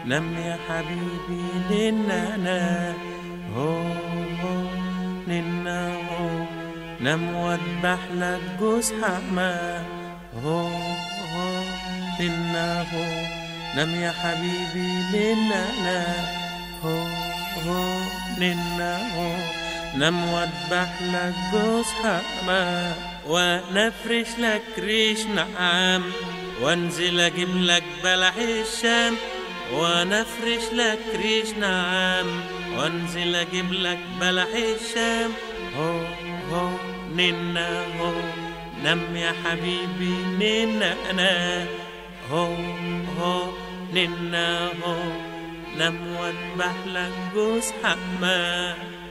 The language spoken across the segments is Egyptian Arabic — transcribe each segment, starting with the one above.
نم يا حبيبي ننا هو هو ننا هو نم واذبح لك جوز حما هو هو ننا هو نم يا حبيبي ننا هو هو ننا هو نم واذبح لك جوز حما ونفرش لك ريش نعام وانزل اجيب لك بلح الشام ونفرش لك ريش نعام وانزل اجيب لك بلح الشام هو هو ننا هو نم يا حبيبي ننا انا هو هو ننا هو نم واذبح لك جوز حما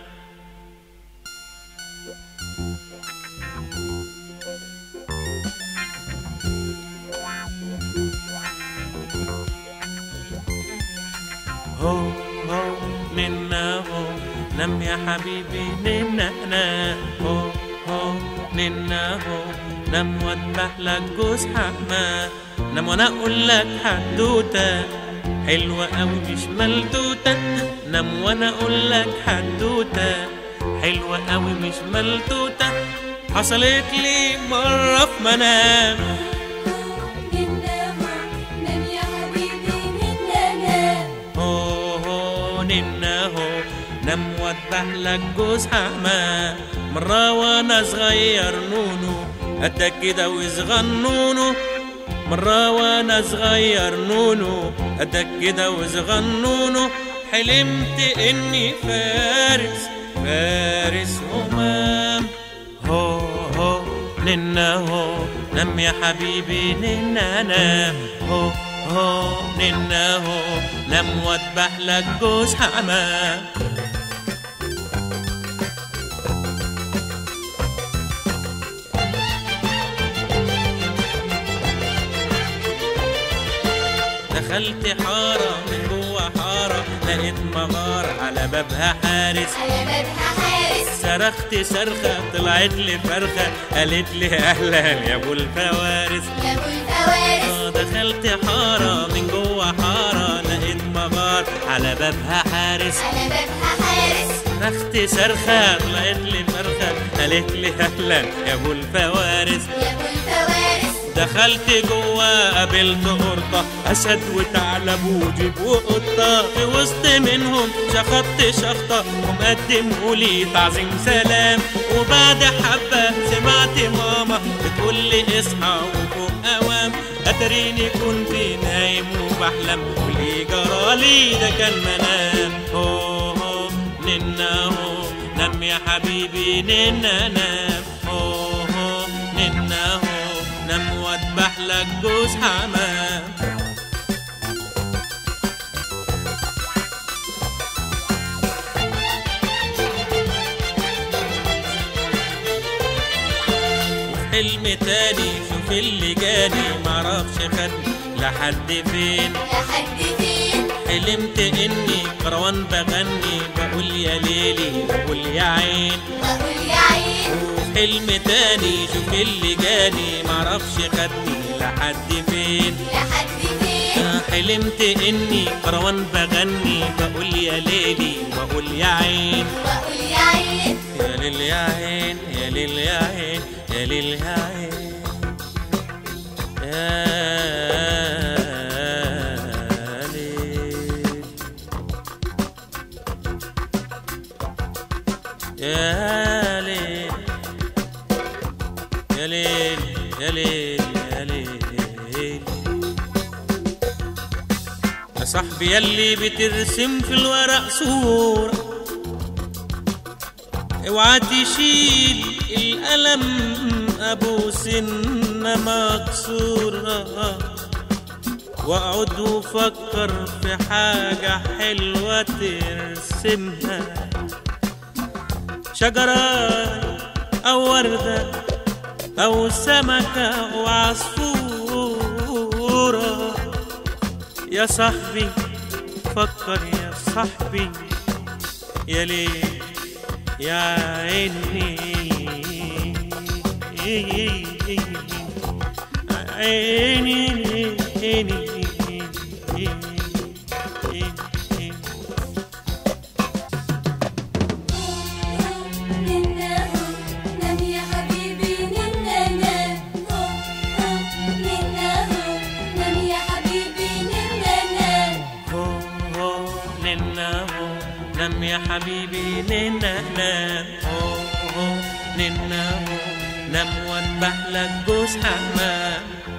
هو هو ننا هو نم يا حبيبي ننا انا هو هو ننا هو نم واذبح لك جوز حما نم وانا اقول لك حدوته حلوة قوي مش ملتوتة نم وانا اقول لك حدوتة حلوة قوي مش ملتوتة حصلت لي مرة في منام هو هو ننا هو نم واذبح لك جوز حما مرة وانا صغير نونو قدك كده وصغنونو مرة وانا صغير نونو قدك كده وصغنونو حلمت اني فارس فارس همام هو هو ننا هو نم يا حبيبي ننا نام هو هو ننا هو نم واذبح لك جوز حمام دخلت حارة من جوا حارة لقيت مغارة على بابها حارس على بابها حارس صرخت صرخة طلعت لي فرخة قالت لي أهلا يا أبو الفوارس يا ابو الفوارس آه، دخلت حارة من جوا حارة لقيت مغار على بابها حارس على بابها حارس صرخت صرخة طلعت لي فرخة قالت لي أهلا يا أبو الفوارس يا ابو الفوارس دخلت جوا قابلت قرطة أسد وثعلب وجيب وقطة في وسط منهم شخطت شخطة ومقدموا لي تعظيم سلام وبعد حبة سمعت ماما بتقول لي اصحى وفوق أوام أتريني كنت نايم وبحلم واللي جرالي ده كان منام هو هو ننا هو نام يا حبيبي ننا نام هو هو ننا هو نام واذبح لك جوز حمام حلم تاني شوف اللي جاني معرفش خدني لحد فين لحد فين حلمت اني كروان بغني بقول يا ليلي بقول يا عين واقول يا عين حلم تاني شوف اللي جاني معرفش خدني لحد فين لحد فين حلمت اني كروان بغني بقول يا ليلي بقول يا عين واقول يا عين يا ليل يا عين يا ليل يا عين يا ليل يا عين يا ليل يا ليل يا ليل يا ليل يا ليل يا صاحبي يلي بترسم في الورق صورة اوعى تشيل القلم ابو سنة مكسورة واقعد وفكر في حاجة حلوة ترسمها شجرة أو وردة أو سمكة أو عصفورة يا صاحبي فكر يا صاحبي يا ليل يا عيني عيني عيني نام يا حبيبي ننا نام أوه أوه ننا أوه نام وانبح لك جوز حمام